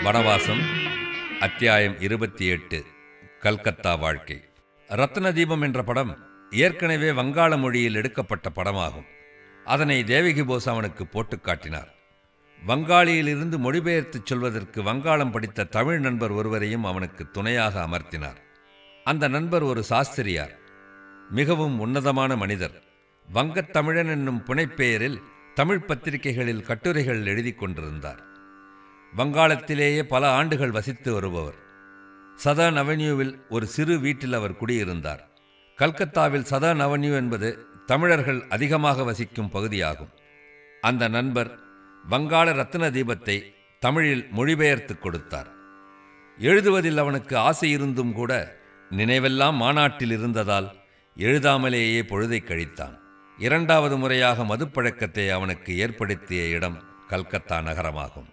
வனவாசம் அத்தியாயம் இருபத்தி எட்டு கல்கத்தா வாழ்க்கை ரத்ன தீபம் என்ற படம் ஏற்கனவே வங்காள மொழியில் எடுக்கப்பட்ட படமாகும் அதனை தேவகி போஸ் அவனுக்கு போட்டுக் காட்டினார் வங்காளியிலிருந்து மொழிபெயர்த்துச் சொல்வதற்கு வங்காளம் படித்த தமிழ் நண்பர் ஒருவரையும் அவனுக்கு துணையாக அமர்த்தினார் அந்த நண்பர் ஒரு சாஸ்திரியார் மிகவும் உன்னதமான மனிதர் வங்கத் தமிழன் என்னும் புனைப்பெயரில் தமிழ் பத்திரிகைகளில் கட்டுரைகள் எழுதிக் கொண்டிருந்தார் வங்காளத்திலேயே பல ஆண்டுகள் வசித்து வருபவர் சதர்ன் அவென்யூவில் ஒரு சிறு வீட்டில் அவர் குடியிருந்தார் கல்கத்தாவில் சதர்ன் அவென்யூ என்பது தமிழர்கள் அதிகமாக வசிக்கும் பகுதியாகும் அந்த நண்பர் வங்காள ரத்ன தீபத்தை தமிழில் மொழிபெயர்த்துக் கொடுத்தார் எழுதுவதில் அவனுக்கு ஆசை இருந்தும் கூட நினைவெல்லாம் மாநாட்டில் இருந்ததால் எழுதாமலேயே பொழுதை கழித்தான் இரண்டாவது முறையாக மதுப்பழக்கத்தை அவனுக்கு ஏற்படுத்திய இடம் கல்கத்தா நகரமாகும்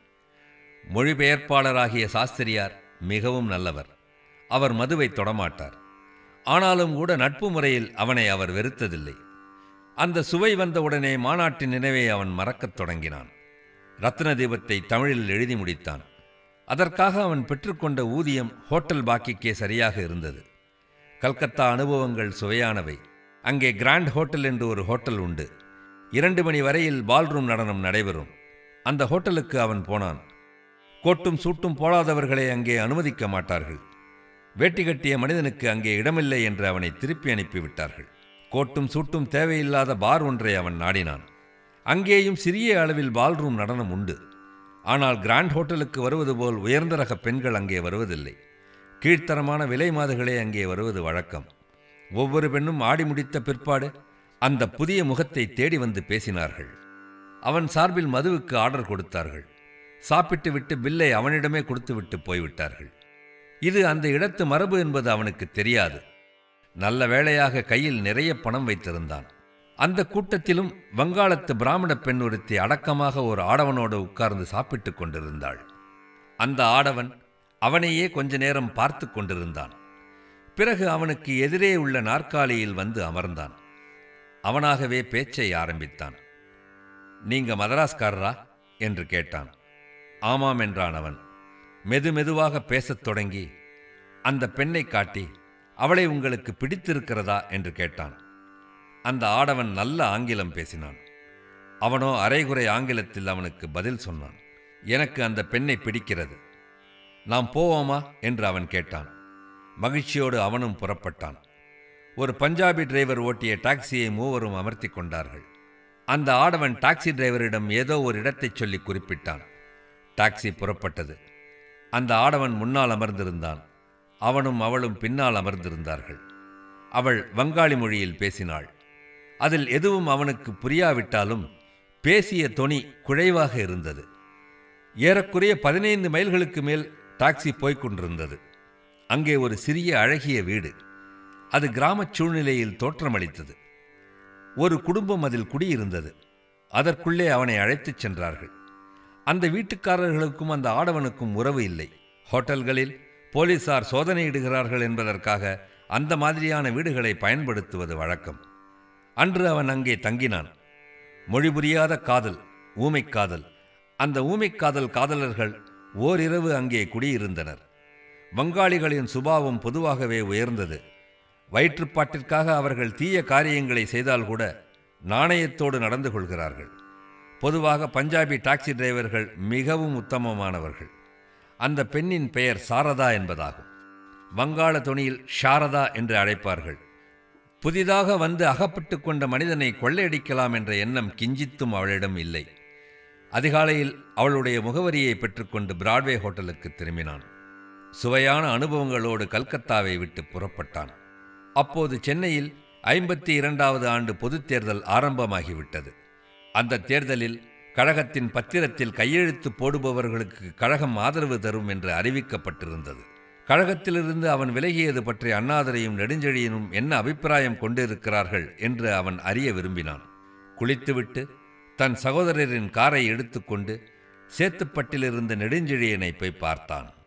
மொழிபெயர்ப்பாளராகிய சாஸ்திரியார் மிகவும் நல்லவர் அவர் மதுவை தொடமாட்டார் ஆனாலும் கூட நட்பு முறையில் அவனை அவர் வெறுத்ததில்லை அந்த சுவை வந்தவுடனே மாநாட்டின் நினைவை அவன் மறக்கத் தொடங்கினான் ரத்ன தீபத்தை தமிழில் எழுதி முடித்தான் அதற்காக அவன் பெற்றுக்கொண்ட ஊதியம் ஹோட்டல் பாக்கிக்கே சரியாக இருந்தது கல்கத்தா அனுபவங்கள் சுவையானவை அங்கே கிராண்ட் ஹோட்டல் என்று ஒரு ஹோட்டல் உண்டு இரண்டு மணி வரையில் பால்ரூம் நடனம் நடைபெறும் அந்த ஹோட்டலுக்கு அவன் போனான் கோட்டும் சூட்டும் போடாதவர்களை அங்கே அனுமதிக்க மாட்டார்கள் வேட்டி கட்டிய மனிதனுக்கு அங்கே இடமில்லை என்று அவனை திருப்பி அனுப்பிவிட்டார்கள் கோட்டும் சூட்டும் தேவையில்லாத பார் ஒன்றை அவன் நாடினான் அங்கேயும் சிறிய அளவில் பால்ரூம் நடனம் உண்டு ஆனால் கிராண்ட் ஹோட்டலுக்கு வருவது போல் உயர்ந்த ரக பெண்கள் அங்கே வருவதில்லை கீழ்த்தரமான விலை மாதுகளே அங்கே வருவது வழக்கம் ஒவ்வொரு பெண்ணும் ஆடி முடித்த பிற்பாடு அந்த புதிய முகத்தை தேடி வந்து பேசினார்கள் அவன் சார்பில் மதுவுக்கு ஆர்டர் கொடுத்தார்கள் சாப்பிட்டு விட்டு பில்லை அவனிடமே கொடுத்துவிட்டு போய்விட்டார்கள் இது அந்த இடத்து மரபு என்பது அவனுக்கு தெரியாது நல்ல வேளையாக கையில் நிறைய பணம் வைத்திருந்தான் அந்த கூட்டத்திலும் வங்காளத்து பிராமண பெண் ஒருத்தி அடக்கமாக ஒரு ஆடவனோடு உட்கார்ந்து சாப்பிட்டுக் கொண்டிருந்தாள் அந்த ஆடவன் அவனையே கொஞ்ச நேரம் பார்த்து கொண்டிருந்தான் பிறகு அவனுக்கு எதிரே உள்ள நாற்காலியில் வந்து அமர்ந்தான் அவனாகவே பேச்சை ஆரம்பித்தான் நீங்க மதராஸ்காரரா என்று கேட்டான் ஆமாம் என்றான் அவன் மெது மெதுவாக பேசத் தொடங்கி அந்த பெண்ணை காட்டி அவளை உங்களுக்கு பிடித்திருக்கிறதா என்று கேட்டான் அந்த ஆடவன் நல்ல ஆங்கிலம் பேசினான் அவனோ அரைகுறை ஆங்கிலத்தில் அவனுக்கு பதில் சொன்னான் எனக்கு அந்த பெண்ணை பிடிக்கிறது நாம் போவோமா என்று அவன் கேட்டான் மகிழ்ச்சியோடு அவனும் புறப்பட்டான் ஒரு பஞ்சாபி டிரைவர் ஓட்டிய டாக்ஸியை மூவரும் அமர்த்தி கொண்டார்கள் அந்த ஆடவன் டாக்ஸி டிரைவரிடம் ஏதோ ஒரு இடத்தைச் சொல்லி குறிப்பிட்டான் டாக்ஸி புறப்பட்டது அந்த ஆடவன் முன்னால் அமர்ந்திருந்தான் அவனும் அவளும் பின்னால் அமர்ந்திருந்தார்கள் அவள் வங்காளி மொழியில் பேசினாள் அதில் எதுவும் அவனுக்கு புரியாவிட்டாலும் பேசிய தொனி குழைவாக இருந்தது ஏறக்குறைய பதினைந்து மைல்களுக்கு மேல் டாக்ஸி போய்க் கொண்டிருந்தது அங்கே ஒரு சிறிய அழகிய வீடு அது கிராமச் சூழ்நிலையில் தோற்றமளித்தது ஒரு குடும்பம் அதில் குடியிருந்தது அதற்குள்ளே அவனை அழைத்துச் சென்றார்கள் அந்த வீட்டுக்காரர்களுக்கும் அந்த ஆடவனுக்கும் உறவு இல்லை ஹோட்டல்களில் போலீசார் சோதனையிடுகிறார்கள் என்பதற்காக அந்த மாதிரியான வீடுகளை பயன்படுத்துவது வழக்கம் அன்று அவன் அங்கே தங்கினான் மொழி புரியாத காதல் ஊமைக்காதல் அந்த ஊமைக்காதல் காதலர்கள் ஓரிரவு அங்கே குடியிருந்தனர் வங்காளிகளின் சுபாவம் பொதுவாகவே உயர்ந்தது வயிற்றுப்பாட்டிற்காக அவர்கள் தீய காரியங்களை செய்தால் கூட நாணயத்தோடு நடந்து கொள்கிறார்கள் பொதுவாக பஞ்சாபி டாக்ஸி டிரைவர்கள் மிகவும் உத்தமமானவர்கள் அந்த பெண்ணின் பெயர் சாரதா என்பதாகும் வங்காள தொனியில் ஷாரதா என்று அழைப்பார்கள் புதிதாக வந்து அகப்பட்டு கொண்ட மனிதனை கொள்ளையடிக்கலாம் என்ற எண்ணம் கிஞ்சித்தும் அவளிடம் இல்லை அதிகாலையில் அவளுடைய முகவரியை பெற்றுக்கொண்டு பிராட்வே ஹோட்டலுக்கு திரும்பினான் சுவையான அனுபவங்களோடு கல்கத்தாவை விட்டு புறப்பட்டான் அப்போது சென்னையில் ஐம்பத்தி இரண்டாவது ஆண்டு பொதுத் தேர்தல் ஆரம்பமாகிவிட்டது அந்த தேர்தலில் கழகத்தின் பத்திரத்தில் கையெழுத்து போடுபவர்களுக்கு கழகம் ஆதரவு தரும் என்று அறிவிக்கப்பட்டிருந்தது கழகத்திலிருந்து அவன் விலகியது பற்றி அண்ணாதுரையும் நெடுஞ்செழியனும் என்ன அபிப்பிராயம் கொண்டிருக்கிறார்கள் என்று அவன் அறிய விரும்பினான் குளித்துவிட்டு தன் சகோதரரின் காரை எடுத்துக்கொண்டு சேத்துப்பட்டிலிருந்த நெடுஞ்செழியனை போய் பார்த்தான்